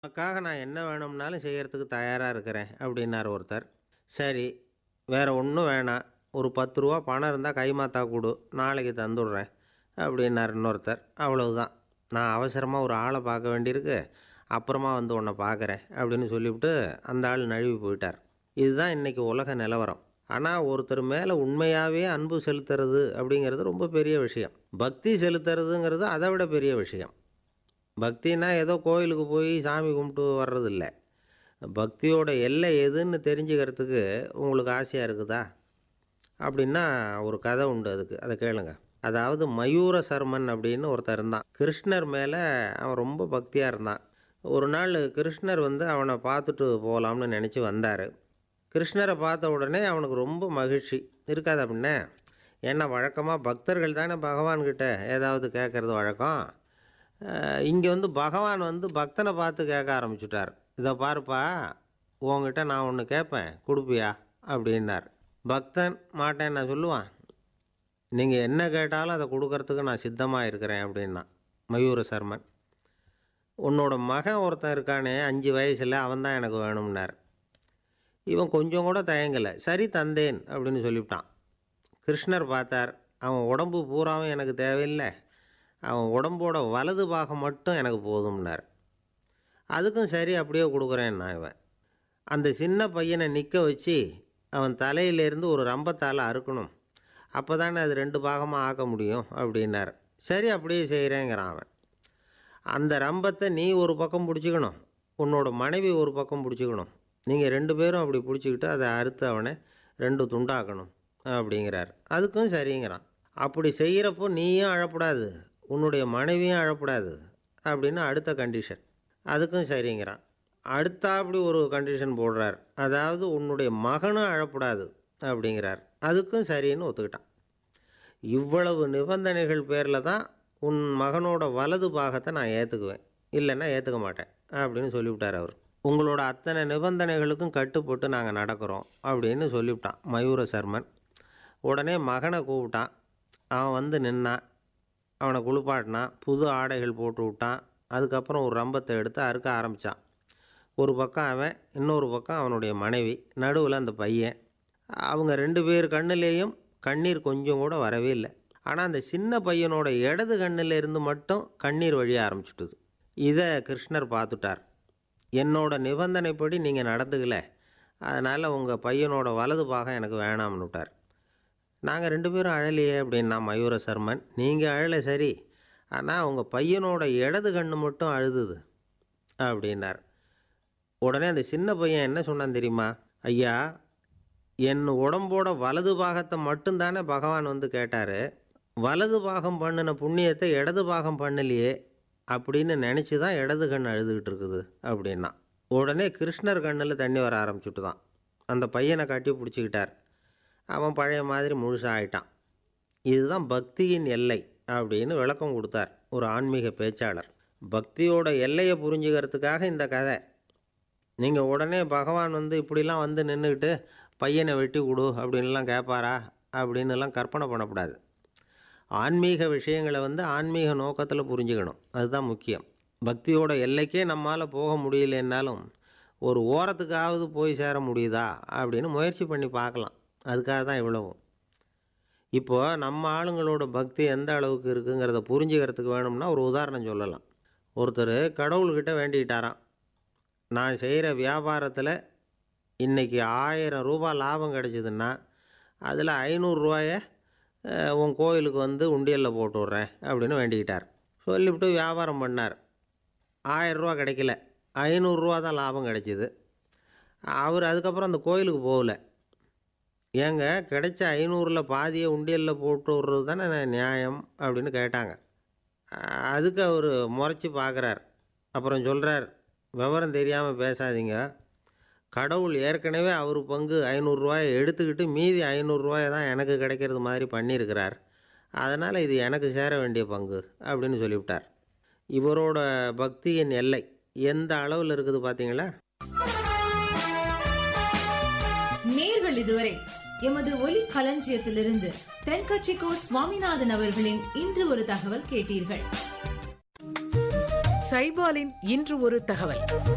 உனக்காக நான் என்ன வேணும்னாலும் செய்யறதுக்கு தயாராக இருக்கிறேன் அப்படின்னார் ஒருத்தர் சரி வேறு ஒன்றும் வேணாம் ஒரு பத்து ரூபா பணம் இருந்தால் கைமாத்தா கொடு நாளைக்கு தந்துடுறேன் அப்படின்னார் இன்னொருத்தர் அவ்வளவுதான் நான் அவசரமாக ஒரு ஆளை பார்க்க வேண்டியிருக்கு அப்புறமா வந்து உன்னை பார்க்குறேன் அப்படின்னு சொல்லிவிட்டு அந்த ஆள் நழுவி போயிட்டார் இதுதான் இன்றைக்கி உலக நிலவரம் ஆனால் ஒருத்தர் மேலே உண்மையாகவே அன்பு செலுத்துறது அப்படிங்கிறது ரொம்ப பெரிய விஷயம் பக்தி செலுத்துறதுங்கிறது அதை விட பெரிய விஷயம் பக்தினா ஏதோ கோயிலுக்கு போய் சாமி கும்பிட்டு வர்றதில்ல பக்தியோட எல்லை எதுன்னு தெரிஞ்சுக்கிறதுக்கு உங்களுக்கு ஆசையாக இருக்குதா அப்படின்னா ஒரு கதை உண்டு அதுக்கு அதை கேளுங்க அதாவது மயூர சர்மன் அப்படின்னு ஒருத்தன் இருந்தான் கிருஷ்ணர் மேலே அவன் ரொம்ப பக்தியாக இருந்தான் ஒரு நாள் கிருஷ்ணர் வந்து அவனை பார்த்துட்டு போகலாம்னு நினச்சி வந்தார் கிருஷ்ணரை பார்த்த உடனே அவனுக்கு ரொம்ப மகிழ்ச்சி இருக்காது அப்படின்னே ஏன்னா வழக்கமாக பக்தர்கள் தானே பகவான்கிட்ட ஏதாவது கேட்குறது வழக்கம் இங்கே வந்து பகவான் வந்து பக்தனை பார்த்து கேட்க ஆரம்பிச்சுட்டார் இதை பாருப்பா உங்ககிட்ட நான் ஒன்று கேட்பேன் கொடுப்பியா அப்படின்னார் பக்தன் மாட்டேன் நான் சொல்லுவான் நீங்கள் என்ன கேட்டாலும் அதை கொடுக்கறதுக்கு நான் சித்தமாக இருக்கிறேன் அப்படின்னா மயூர சர்மன் உன்னோட மகன் ஒருத்தன் இருக்கானே அஞ்சு வயசில் அவன் தான் எனக்கு வேணும்னார் இவன் கொஞ்சம் கூட தயங்கலை சரி தந்தேன் அப்படின்னு சொல்லிவிட்டான் கிருஷ்ணர் பார்த்தார் அவன் உடம்பு பூராவும் எனக்கு தேவையில்லை அவன் உடம்போட வலது பாகம் மட்டும் எனக்கு போதும்னார் அதுக்கும் சரி அப்படியே கொடுக்குறேன் நான் இவன் அந்த சின்ன பையனை நிற்க வச்சு அவன் தலையிலேருந்து ஒரு ரம்பத்தால் அறுக்கணும் அப்போ தானே அது ரெண்டு பாகமாக ஆக்க முடியும் அப்படின்னார் சரி அப்படியே செய்கிறேங்கிறான் அவன் அந்த ரம்பத்தை நீ ஒரு பக்கம் பிடிச்சிக்கணும் உன்னோட மனைவி ஒரு பக்கம் பிடிச்சிக்கணும் நீங்கள் ரெண்டு பேரும் அப்படி பிடிச்சிக்கிட்டு அதை அறுத்து அவனை ரெண்டு துண்டாக்கணும் அப்படிங்கிறார் அதுக்கும் சரிங்கிறான் அப்படி செய்கிறப்போ நீயும் அழக்கூடாது உன்னுடைய மனைவியும் அழக்கூடாது அப்படின்னு அடுத்த கண்டிஷன் அதுக்கும் சரிங்கிறான் அடுத்த அப்படி ஒரு கண்டிஷன் போடுறார் அதாவது உன்னுடைய மகனும் அழக்கூடாது அப்படிங்கிறார் அதுக்கும் சரின்னு ஒத்துக்கிட்டான் இவ்வளவு நிபந்தனைகள் பேரில் தான் உன் மகனோட வலது பாகத்தை நான் ஏற்றுக்குவேன் இல்லைன்னா ஏற்றுக்க மாட்டேன் அப்படின்னு சொல்லிவிட்டார் அவர் உங்களோட அத்தனை நிபந்தனைகளுக்கும் கட்டுப்பட்டு நாங்கள் நடக்கிறோம் அப்படின்னு சொல்லிவிட்டான் மயூர சர்மன் உடனே மகனை கூப்பிட்டான் அவன் வந்து நின்னான் அவனை குளிப்பாட்டினான் புது ஆடைகள் போட்டு விட்டான் அதுக்கப்புறம் ஒரு ரம்பத்தை எடுத்து அறுக்க ஆரம்பித்தான் ஒரு பக்கம் அவன் இன்னொரு பக்கம் அவனுடைய மனைவி நடுவில் அந்த பையன் அவங்க ரெண்டு பேர் கண்ணுலேயும் கண்ணீர் கொஞ்சம் கூட வரவே இல்லை ஆனால் அந்த சின்ன பையனோட இடது கண்ணில் இருந்து மட்டும் கண்ணீர் வழிய ஆரம்பிச்சுட்டுது இதை கிருஷ்ணர் பார்த்துட்டார் என்னோட நிபந்தனைப்படி நீங்கள் நடந்துக்கல அதனால் உங்கள் பையனோட வலது பாகம் எனக்கு வேணாம்னு விட்டார் நாங்கள் ரெண்டு பேரும் அழலையே அப்படின்னா மயூர சர்மன் நீங்கள் அழலை சரி ஆனால் உங்கள் பையனோட இடது கண்ணு மட்டும் அழுதுது அப்படின்னார் உடனே அந்த சின்ன பையன் என்ன சொன்னான் தெரியுமா ஐயா என் உடம்போட வலது பாகத்தை மட்டும்தானே பகவான் வந்து கேட்டார் வலது பாகம் பண்ணின புண்ணியத்தை இடது பாகம் பண்ணலையே அப்படின்னு நினச்சி தான் இடது கண் அழுதுகிட்டு இருக்குது அப்படின்னா உடனே கிருஷ்ணர் கண்ணில் தண்ணி வர ஆரம்பிச்சுட்டு தான் அந்த பையனை கட்டி பிடிச்சிக்கிட்டார் அவன் பழைய மாதிரி முழுசாக ஆயிட்டான் இதுதான் பக்தியின் எல்லை அப்படின்னு விளக்கம் கொடுத்தார் ஒரு ஆன்மீக பேச்சாளர் பக்தியோட எல்லையை புரிஞ்சுக்கிறதுக்காக இந்த கதை நீங்கள் உடனே பகவான் வந்து இப்படிலாம் வந்து நின்றுக்கிட்டு பையனை வெட்டி கொடு அப்படின்லாம் கேட்பாரா அப்படின்னுலாம் கற்பனை பண்ணக்கூடாது ஆன்மீக விஷயங்களை வந்து ஆன்மீக நோக்கத்தில் புரிஞ்சுக்கணும் அதுதான் முக்கியம் பக்தியோட எல்லைக்கே நம்மால் போக முடியலன்னாலும் ஒரு ஓரத்துக்காவது போய் சேர முடியுதா அப்படின்னு முயற்சி பண்ணி பார்க்கலாம் அதுக்காக தான் இவ்வளவும் இப்போது நம்ம ஆளுங்களோட பக்தி எந்த அளவுக்கு இருக்குங்கிறத புரிஞ்சுக்கிறதுக்கு வேணும்னா ஒரு உதாரணம் சொல்லலாம் ஒருத்தர் கடவுள்கிட்ட வேண்டிக்கிட்டாராம் நான் செய்கிற வியாபாரத்தில் இன்றைக்கி ஆயிரம் ரூபாய் லாபம் கிடச்சிதுன்னா அதில் ஐநூறுரூவாய உன் கோயிலுக்கு வந்து உண்டியலில் போட்டு விட்றேன் அப்படின்னு வேண்டிக்கிட்டார் சொல்லிவிட்டு வியாபாரம் பண்ணார் ஆயரூவா கிடைக்கல ஐநூறுரூவா தான் லாபம் கிடைச்சிது அவர் அதுக்கப்புறம் அந்த கோயிலுக்கு போகல ஏங்க கிடைச்ச ஐநூறில் பாதியை உண்டியலில் போட்டு விட்றது தானே நியாயம் அப்படின்னு கேட்டாங்க அதுக்கு அவர் முறைச்சி பார்க்குறார் அப்புறம் சொல்கிறார் விவரம் தெரியாமல் பேசாதீங்க கடவுள் ஏற்கனவே அவர் பங்கு ஐநூறுரூவாயை எடுத்துக்கிட்டு மீதி ஐநூறுரூவாயை தான் எனக்கு கிடைக்கிறது மாதிரி பண்ணியிருக்கிறார் அதனால் இது எனக்கு சேர வேண்டிய பங்கு அப்படின்னு சொல்லிவிட்டார் இவரோட பக்தியின் எல்லை எந்த அளவில் இருக்குது பார்த்தீங்களா நேர்கள் இதுவரை எமது ஒலி களஞ்சியத்திலிருந்து தென்கட்சிக்கோ சுவாமிநாதன் அவர்களின் இன்று ஒரு தகவல் கேட்டீர்கள் சைபாலின் இன்று ஒரு தகவல்